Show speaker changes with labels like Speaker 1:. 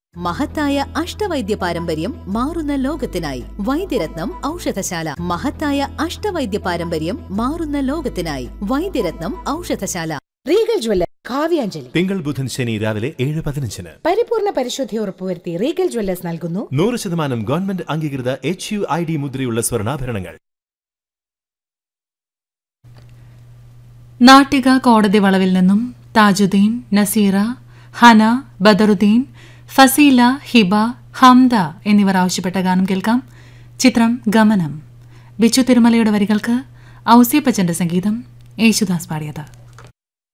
Speaker 1: മഹത്തായ അഷ്ടവൈദ്യ പാരമ്പര്യം മാറുന്ന ലോകത്തിനായി വൈദ്യരത്നം ഔഷധശാല മഹത്തായ അഷ്ടവൈദ്യ പാരമ്പര്യം മാറുന്ന ലോകത്തിനായി വൈദ്യരത്നം ഔഷധശാല
Speaker 2: റീഗൽ ജ്വല്ലർ കാവ്യാഞ്ജലി
Speaker 3: തിങ്കൾ ബുധൻ ശനി രാവിലെ ഏഴ് പതിനഞ്ചിന്
Speaker 2: പരിപൂർണ പരിശുദ്ധി ഉറപ്പുവരുത്തി റീഗൽ ജ്വല്ലേഴ്സ് നൽകുന്നു
Speaker 3: നൂറ് ശതമാനം ഗവൺമെന്റ് അംഗീകൃത എച്ച് യു ഐ ഡി മുദ്രയുള്ള സ്വർണ്ണാഭരണങ്ങൾ
Speaker 4: നാട്ടിക കോടതി വളവിൽ നിന്നും താജുദ്ദീൻ നസീറ ഹന ബദറുദ്ദീൻ ഫസീല ഹിബ ഹംദ എന്നിവർ ആവശ്യപ്പെട്ട ഗാനം കേൾക്കാം ചിത്രം ഗമനം ബിച്ചു തിരുമലയുടെ വരികൾക്ക് ഔസിയപ്പച്ചന്റെ സംഗീതം യേശുദാസ് പാടിയത്